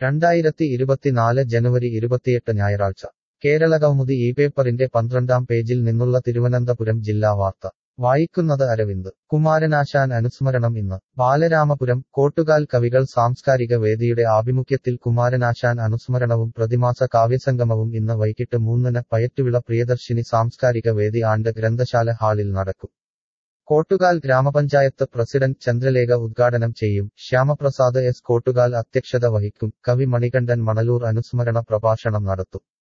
രണ്ടായിരത്തി ഇരുപത്തിനാല് ജനുവരി ഇരുപത്തിയെട്ട് ഞായറാഴ്ച കേരള കൗമുദി ഈ പേപ്പറിന്റെ പന്ത്രണ്ടാം പേജിൽ നിന്നുള്ള തിരുവനന്തപുരം ജില്ലാ വാർത്ത വായിക്കുന്നത് അരവിന്ദ് കുമാരനാശാൻ അനുസ്മരണം ഇന്ന് ബാലരാമപുരം കോട്ടുകാൽ കവികൾ സാംസ്കാരിക വേദിയുടെ ആഭിമുഖ്യത്തിൽ കുമാരനാശാൻ അനുസ്മരണവും പ്രതിമാസ കാവ്യസംഗമവും ഇന്ന് വൈകിട്ട് മൂന്നിന് പയറ്റുവിള പ്രിയദർശിനി സാംസ്കാരിക വേദി ആണ്ട് ഗ്രന്ഥശാല ഹാളിൽ നടക്കും കോട്ടുകാൽ ഗ്രാമപഞ്ചായത്ത് പ്രസിഡന്റ് ചന്ദ്രലേഖ ഉദ്ഘാടനം ചെയ്യും ശ്യാമപ്രസാദ് എസ് കോട്ടുകാൽ അധ്യക്ഷത വഹിക്കും കവി മണികണ്ഠൻ മണലൂർ അനുസ്മരണ പ്രഭാഷണം നടത്തും